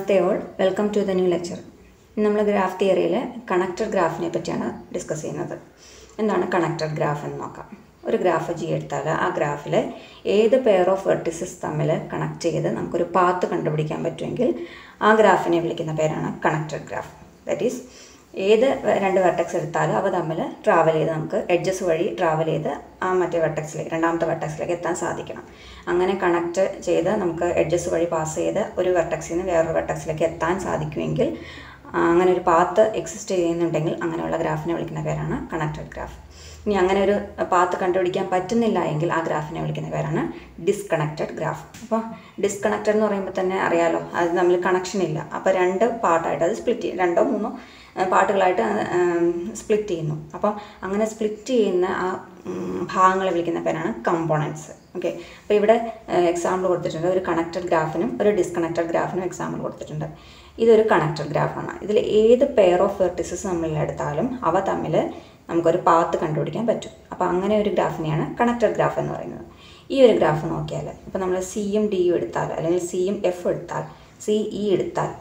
Namaste all welcome to the new lecture നമ്മൾ graph തിയറിയിൽ connected ഗ്രാഫിനെ പറ്റിയാണ് ഡിസ്കസ് ചെയ്യുന്നത് എന്താണ് കണക്റ്റഡ് ഗ്രാഫ് എന്ന് നോക്കാം ഒരു ഗ്രാഫ് ജി എടുത്താൽ ആ ഗ്രാഫിൽ ഏത് പെയർ ഓഫ് വെർട്ടിസസ് തമ്മിൽ കണക്ട് ചെയ്ത് നമുക്കൊരു പാത്ത് കണ്ടുപിടിക്കാൻ പറ്റുമെങ്കിൽ ആ ഗ്രാഫിനെ വിളിക്കുന്ന പേരാണ് കണക്റ്റഡ് ഗ്രാഫ് ദാറ്റ് ഈസ് ഏത് രണ്ട് വെർട്ടക്സ് എടുത്താലും അവ തമ്മിൽ ട്രാവൽ ചെയ്ത് നമുക്ക് എഡ്ജസ് വഴി ട്രാവൽ ചെയ്ത് ആ മറ്റേ വെർട്ടക്സിലേക്ക് രണ്ടാമത്തെ വെർട്ടക്സിലേക്ക് എത്താൻ സാധിക്കണം അങ്ങനെ കണക്ട് ചെയ്ത് നമുക്ക് എഡ്ജസ് വഴി പാസ് ചെയ്ത് ഒരു വെർട്ടക്സിൽ നിന്ന് വേറൊരു വെർട്ടക്സിലേക്ക് എത്താൻ സാധിക്കുമെങ്കിൽ ആ, അങ്ങനെ ഒരു പാത്ത് എക്സിസ്റ്റ് ചെയ്യുന്നുണ്ടെങ്കിൽ അങ്ങനെയുള്ള ഗ്രാഫിനെ വിളിക്കുന്ന പേരാണ് കണക്റ്റഡ് ഗ്രാഫ് ഇനി അങ്ങനെ ഒരു പാത്ത് കണ്ടുപിടിക്കാൻ പറ്റുന്നില്ല എങ്കിൽ ആ ഗ്രാഫിനെ വിളിക്കുന്ന പേരാണ് ഡിസ്കണക്റ്റഡ് ഗ്രാഫ് അപ്പോൾ ഡിസ്കണക്റ്റഡ് എന്ന് പറയുമ്പോൾ തന്നെ അറിയാലോ അത് തമ്മിൽ കണക്ഷൻ ഇല്ല അപ്പോൾ രണ്ട് പാർട്ടായിട്ട് അത് സ്പ്ലിറ്റ് ചെയ്യും രണ്ടോ മൂന്നോ ആ, പാർട്ടുകളായിട്ട് സ്പ്ലിറ്റ് ചെയ്യുന്നു അപ്പം അങ്ങനെ സ്പ്ലിറ്റ് ചെയ്യുന്ന ആ ഉം, ഭാഗങ്ങളെ വിളിക്കുന്ന പേരാണ് കമ്പോണൻസ് ഓക്കെ അപ്പോൾ ഇവിടെ എക്സാമ്പിൾ കൊടുത്തിട്ടുണ്ട് ഒരു കണക്റ്റഡ് ഗ്രാഫിനും ഒരു ഡിസ്കണക്റ്റഡ് ഗ്രാഫിനും എക്സാമ്പിൾ കൊടുത്തിട്ടുണ്ട് ഇതൊരു കണക്റ്റഡ് ഗ്രാഫാണ് ഇതിൽ ഏത് പെയർ ഓഫ് വെർട്ടിസസ് നമ്മൾ എടുത്താലും അവ തമ്മിൽ നമുക്കൊരു പാത്ത് കണ്ടുപിടിക്കാൻ പറ്റും അപ്പോൾ അങ്ങനെ ഒരു ഗ്രാഫിനെയാണ് കണക്റ്റഡ് ഗ്രാഫ് എന്ന് പറയുന്നത് ഈ ഒരു ഗ്രാഫ് നോക്കിയാൽ ഇപ്പോൾ നമ്മൾ സിയും ഡിയും എടുത്താൽ അല്ലെങ്കിൽ സിയും എഫ് എടുത്താൽ സി ഇ എടുത്താൽ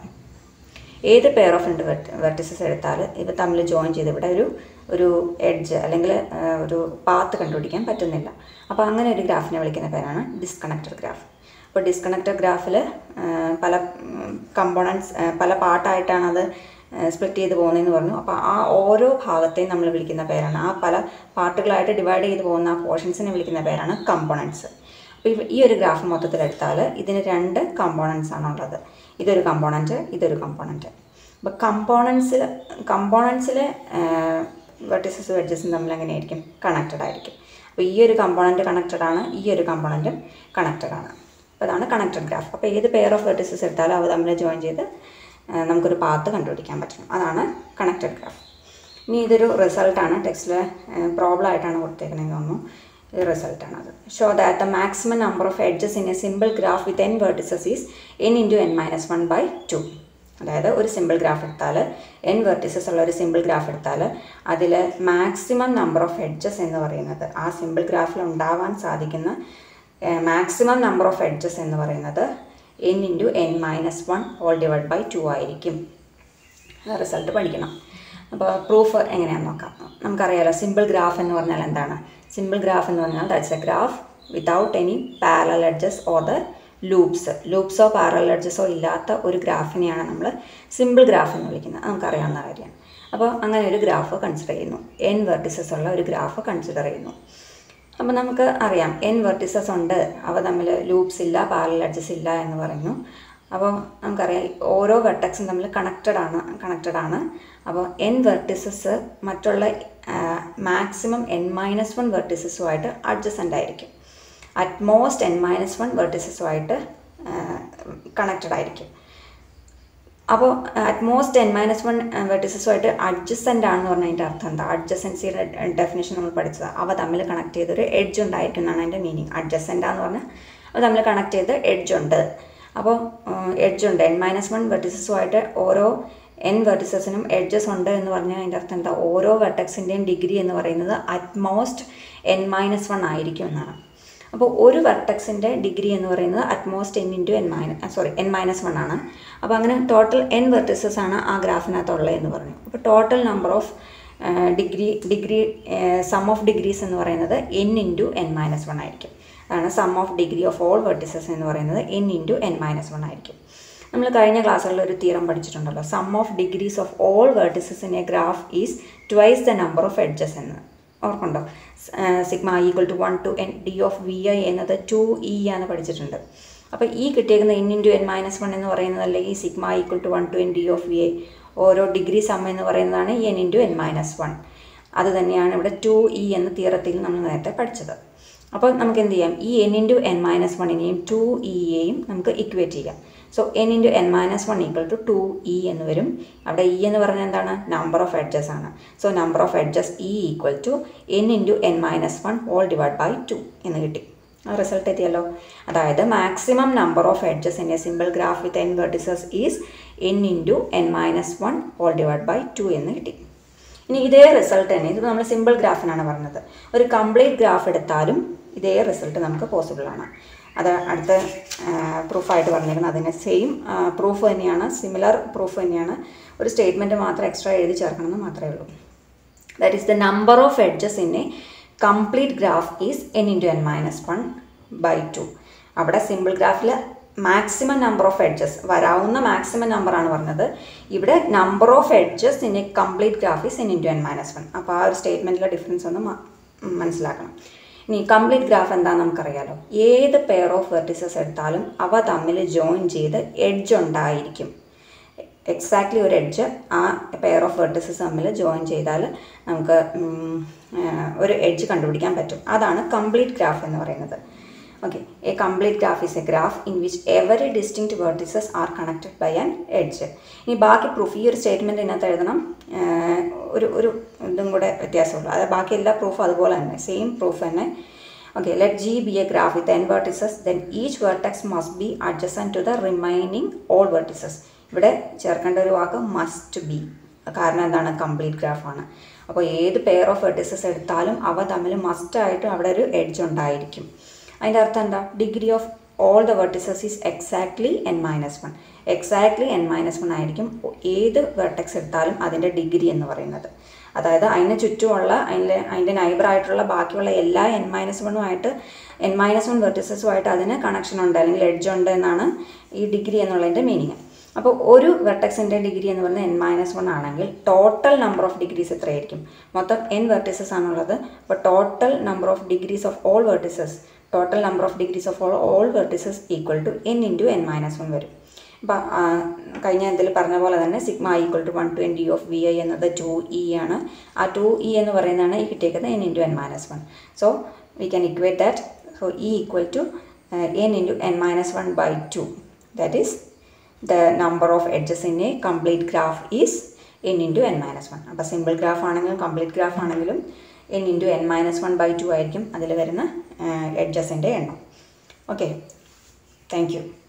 ഏത് പെയർ ഓഫ് രണ്ട് വെർട്ടിസസ് എടുത്താൽ ഇവ തമ്മിൽ ജോയിൻ ചെയ്ത് ഇവിടെ ഒരു ഒരു എഡ്ജ് അല്ലെങ്കിൽ ആ, ഒരു പാത്ത് കണ്ടുപിടിക്കാൻ പറ്റുന്നില്ല അപ്പോൾ അങ്ങനെ ഒരു ഗ്രാഫിനെ വിളിക്കുന്ന പേരാണ് ഡിസ്കണക്റ്റഡ് ഗ്രാഫ് അപ്പോൾ ഡിസ്കണക്റ്റഡ് ഗ്രാഫിൽ പല കമ്പോണൻസ് പല പാർട്ടായിട്ടാണ് അത് സ്പ്ലിറ്റ് ചെയ്ത് പോകുന്നതെന്ന് പറഞ്ഞു അപ്പോൾ ആ ഓരോ ഭാഗത്തെയും നമ്മൾ വിളിക്കുന്ന പേരാണ് ആ പല പാർട്ടുകളായിട്ട് ഡിവൈഡ് ചെയ്ത് പോകുന്ന ആ പോർഷൻസിനെ വിളിക്കുന്ന പേരാണ് കമ്പോണൻസ് അപ്പോൾ ഇവ- ഈ ഒരു ഗ്രാഫ് മൊത്തത്തിൽ എടുത്താൽ ഇതിന് രണ്ട് കമ്പോണൻസ് ആണുള്ളത് ഇതൊരു കമ്പോണൻറ്റ് ഇതൊരു കമ്പോണൻറ്റ് അപ്പോൾ കമ്പോണൻസിൽ കമ്പോണൻസിലെ വെർട്ടിസസ് വെഡ്ജസും തമ്മിൽ എങ്ങനെയായിരിക്കും കണക്റ്റഡ് ആയിരിക്കും അപ്പോൾ ഈ ഒരു കമ്പോണൻറ്റ് കണക്റ്റഡ് ആണ് ഈ ഒരു കമ്പോണൻറ്റും കണക്റ്റഡ് ആണ് അപ്പോൾ അതാണ് കണക്റ്റഡ് ഗ്രാഫ് അപ്പോൾ ഏത് പെയർ ഓഫ് വെർട്ടിസസ് എടുത്താലും അവ തമ്മിൽ ജോയിൻ ചെയ്ത് ആ, നമുക്കൊരു പാത്ത് കണ്ടുപിടിക്കാൻ പറ്റണം അതാണ് കണക്റ്റഡ് ഗ്രാഫ് ഇനി ഇതൊരു റിസൾട്ടാണ് ടെക്സ്റ്റിൽ പ്രോബ്ലം ആയിട്ടാണ് കൊടുത്തേക്കുന്നതെന്ന് തോന്നുന്നു ഇത് റിസൾട്ടാണ് അത് show that the maximum number of edges in a simple graph with n vertices is n into n minus one by two അതായത് ഒരു സിമ്പിൾ ഗ്രാഫ് എടുത്താൽ എൻ വെർട്ടിസസ് ഉള്ള ഒരു സിമ്പിൾ ഗ്രാഫ് എടുത്താൽ അതിൽ മാക്സിമം നമ്പർ ഓഫ് എഡ്ജസ് എന്ന് പറയുന്നത് ആ സിമ്പിൾ ഗ്രാഫിൽ ഉണ്ടാവാൻ സാധിക്കുന്ന മാക്സിമം നമ്പർ ഓഫ് എഡ്ജസ് എന്ന് പറയുന്നത് n into n minus one whole divide by two ആയിരിക്കും റിസൾട്ട് പഠിക്കണം അപ്പോൾ പ്രൂഫ് എങ്ങനെയാണെന്ന് നോക്കാം നമുക്കറിയാലോ സിമ്പിൾ ഗ്രാഫ് എന്ന് പറഞ്ഞാൽ എന്താണ് സിമ്പിൾ ഗ്രാഫ് എന്ന് പറഞ്ഞാൽ that's a graph without any parallel edges or the loops ലൂപ്സോ പാരലൽ എഡ്ജസോ ഇല്ലാത്ത ഒരു ഗ്രാഫിനെയാണ് നമ്മൾ സിമ്പിൾ ഗ്രാഫ് എന്ന് വിളിക്കുന്നത് അത് നമുക്കറിയാവുന്ന കാര്യമാണ് അപ്പോൾ അങ്ങനെ ഒരു ഗ്രാഫ് കൺസിഡർ ചെയ്യുന്നു എൻ വെർട്ടിസസ് ഉള്ള ഒരു ഗ്രാഫ് കൺസിഡർ ചെയ്യുന്നു അപ്പോൾ നമുക്ക് അറിയാം എൻ വെർട്ടിസസ് ഉണ്ട് അവ തമ്മിൽ ലൂപ്സ് ഇല്ല പാരലൽ എഡ്ജസ് ഇല്ല എന്ന് പറഞ്ഞു അപ്പോൾ നമുക്കറിയാം ഓരോ വെർട്ടക്സും തമ്മിൽ കണക്റ്റഡ് ആണ് കണക്റ്റഡ് ആണ് അപ്പോൾ എൻ വെർട്ടിസസ് മറ്റുള്ള മാക്സിമം എൻ മൈനസ് വൺ വെർട്ടിസസുമായിട്ട് അഡ്ജസൻ്റ് ആയിരിക്കും അറ്റ്മോസ്റ്റ് എൻ മൈനസ് വൺ വെർട്ടിസസുമായിട്ട് കണക്റ്റഡ് ആയിരിക്കും അപ്പോൾ അറ്റ്മോസ്റ്റ് എൻ മൈനസ് വൺ വെർട്ടിസസുമായിട്ട് അഡ്ജസൻ്റ് ആണെന്ന് പറഞ്ഞാൽ അതിൻ്റെ അർത്ഥം എന്താ അഡ്ജസൻസിയുടെ ഡെഫിനേഷൻ നമ്മൾ പഠിച്ചത് അവ തമ്മിൽ കണക്ട് ചെയ്തൊരു എഡ്ജ് ഉണ്ടായിരിക്കും എന്നാണ് അതിൻ്റെ മീനിങ് അഡ്ജസൻ്റ് എന്ന് പറഞ്ഞാൽ അവ തമ്മിൽ കണക്ട് ചെയ്ത് എഡ്ജ് ഉണ്ട് അപ്പോൾ എഡ്ജ് ഉണ്ട് എൻ മൈനസ് വൺ വെർട്ടിസസുമായിട്ട് ഓരോ എൻ വെർട്ടിസസിനും എഡ്ജസ് ഉണ്ട് എന്ന് പറഞ്ഞാൽ അതിൻ്റെ അർത്ഥം എന്താ ഓരോ വെർട്ടക്സിൻ്റെയും ഡിഗ്രി എന്ന് പറയുന്നത് അറ്റ്മോസ്റ്റ് എൻ മൈനസ് വൺ ആയിരിക്കും എന്നാണ് അപ്പോൾ ഒരു വെർട്ടക്സിൻ്റെ ഡിഗ്രി എന്ന് പറയുന്നത് at most n into n minus sorry n minus one ആണ് അപ്പോൾ അങ്ങനെ ടോട്ടൽ എൻ വെർട്ടിസസ് ആണ് ആ ഗ്രാഫിനകത്തുള്ളത് എന്ന് പറഞ്ഞു അപ്പോൾ total number of degree degree sum of degrees എന്ന് പറയുന്നത് n into n minus one ആയിരിക്കും അതാണ് sum of degree of all vertices എന്ന് പറയുന്നത് n into n minus one ആയിരിക്കും നമ്മൾ കഴിഞ്ഞ ക്ലാസ്സുകളിൽ ഒരു തീരം പഠിച്ചിട്ടുണ്ടല്ലോ sum of degrees of all vertices in a graph is twice the number of edges എന്ന് ഓർക്കുണ്ടോ sigma equal to one to n d of v i എന്നത് two E ആണ് പഠിച്ചിട്ടുണ്ട് അപ്പോൾ ഈ കിട്ടിയേക്കുന്ന n into n minus one എന്ന് പറയുന്നതല്ലേ ഈ sigma equal to one to n d of v i ഓരോ ഡിഗ്രി സം എന്ന് പറയുന്നതാണ് n into n minus one അത് തന്നെയാണ് ഇവിടെ ടു ഇ എന്ന തീറത്തിൽ നമ്മൾ നേരത്തെ പഠിച്ചത് അപ്പോൾ നമുക്ക് എന്ത് ചെയ്യാം ഈ എൻ ഇൻറ്റു എൻ മൈനസ് വണ്ണിനെയും ടു ഇയെയും നമുക്ക് ഇക്വേറ്റ് ചെയ്യാം so n into n minus one equal to two E എന്ന് വരും അവിടെ ഇ എന്ന് പറഞ്ഞാൽ എന്താണ് നമ്പർ ഓഫ് എഡ്ജസ് ആണ് so number of edges E equal to n into n minus one whole divide by two എന്ന് കിട്ടി ആ റിസൾട്ട് എത്തിയല്ലോ അതായത് maximum number of edges in a simple graph with n vertices is n into n minus one whole divide by two എന്ന് കിട്ടി ഇനി ഇതേ result തന്നെ ഇത് നമ്മൾ സിമ്പിൾ ഗ്രാഫിനാണ് പറഞ്ഞത് ഒരു കംപ്ലീറ്റ് ഗ്രാഫ് എടുത്താലും ഇതേ റിസൾട്ട് നമുക്ക് പോസിബിൾ ആണ് അത് അടുത്ത പ്രൂഫായിട്ട് പറഞ്ഞിരിക്കുന്നത് അതിന് സെയിം പ്രൂഫ് തന്നെയാണ് സിമിലർ പ്രൂഫ് തന്നെയാണ് ഒരു സ്റ്റേറ്റ്മെൻറ്റ് മാത്രം എക്സ്ട്രാ എഴുതി ചേർക്കണമെന്ന് മാത്രമേ ഉള്ളൂ that is the number of edges in a complete graph is n into n minus 1 by 2 അവിടെ സിമ്പിൾ ഗ്രാഫിൽ മാക്സിമം നമ്പർ ഓഫ് എഡ്ജസ് വരാവുന്ന മാക്സിമം നമ്പറാണ് പറഞ്ഞത് ഇവിടെ number of edges in a complete graph is n into n minus one അപ്പോൾ ആ ഒരു സ്റ്റേറ്റ്മെൻറ്റിലെ difference ഒന്ന് മ- മനസ്സിലാക്കണം ഇനി കംപ്ലീറ്റ് ഗ്രാഫ് എന്താണെന്ന് നമുക്കറിയാലോ ഏത് പെയർ ഓഫ് വെർട്ടിസസ് എടുത്താലും അവ തമ്മിൽ ജോയിൻ ചെയ്ത് എഡ്ജ് ഉണ്ടായിരിക്കും എക്സാക്ട്ലി ഒരു എഡ്ജ് ആ പെയർ ഓഫ് വെർട്ടിസസ് തമ്മിൽ ജോയിൻ ചെയ്താൽ നമുക്ക് ഉം, ആ, ഒരു എഡ്ജ് കണ്ടുപിടിക്കാൻ പറ്റും അതാണ് കംപ്ലീറ്റ് ഗ്രാഫ് എന്ന് പറയുന്നത് okay a complete graph is a graph in which every distinct vertices are connected by an edge ഇനി ബാക്കി പ്രൂഫ് ഈ ഒരു സ്റ്റേറ്റ്മെൻറ്റ് ഇതിനകത്ത് എഴുതണം ആ, ഒരു ഒരു ഇതും കൂടെ വ്യത്യാസമുള്ളൂ അത് ബാക്കി എല്ലാ പ്രൂഫും അതുപോലെ തന്നെ സെയിം പ്രൂഫ് തന്നെ Okay, let G be a graph with n vertices, then each vertex must be adjacent to the remaining all vertices. ഇവിടെ ചേർക്കേണ്ട ഒരു വാക്ക് മസ്റ്റ് ബി കാരണം എന്താണ് കംപ്ലീറ്റ് ഗ്രാഫാണ് അപ്പോൾ ഏത് പെയർ ഓഫ് വെർട്ടിസസ് എടുത്താലും അവ തമ്മിൽ മസ്റ്റായിട്ട് അവിടെ ഒരു എഡ്ജ് ഉണ്ടായിരിക്കും അതിൻ്റെ അർത്ഥം എന്താ degree of all the vertices is exactly n minus one exactly n minus one ആയിരിക്കും ഏത് വെർട്ടെക്സ് എടുത്താലും അതിൻ്റെ ഡിഗ്രി എന്ന് പറയുന്നത് അതായത് അതിന് ചുറ്റുമുള്ള അതിൻ്റെ അതിൻ്റെ നൈബറായിട്ടുള്ള ബാക്കിയുള്ള എല്ലാ എൻ മൈനസ് വണ്ണുമായിട്ട് എൻ മൈനസ് വൺ വെർട്ടിസസുമായിട്ട് അതിന് കണക്ഷൻ ഉണ്ട് അല്ലെങ്കിൽ എഡ്ജ് ഉണ്ട് എന്നാണ് ഈ ഡിഗ്രി എന്നുള്ളതിൻ്റെ മീനിങ് അപ്പോൾ ഒരു വെർട്ടെക്സിൻ്റെ ഡിഗ്രി എന്ന് പറയുന്നത് എൻ മൈനസ് വൺ ആണെങ്കിൽ ടോട്ടൽ നമ്പർ ഓഫ് ഡിഗ്രീസ് എത്രയായിരിക്കും മൊത്തം എൻ വെർട്ടിസസ് ആണുള്ളത് അപ്പോൾ total number of degrees of all vertices total number of degrees of all all vertices equal to n into n minus one വരും അപ്പം കഴിഞ്ഞ ഇതിൽ പറഞ്ഞ പോലെ തന്നെ sigma equal to one twenty of v i എന്നത് ടു ഇ ആണ് ആ ടു ഇ എന്ന് പറയുന്നതാണ് ഈ കിട്ടിയേക്കുന്നത് n into n minus one so we can equate that so E equal to n into n minus one by two that is the number of edges in a complete graph is n into n minus one അപ്പോൾ simple graph ആണെങ്കിലും complete graph ആണെങ്കിലും n into n minus one by two ആയിരിക്കും അതിൽ വരുന്ന എഡ്ജസിൻ്റെ എണ്ണം okay thank you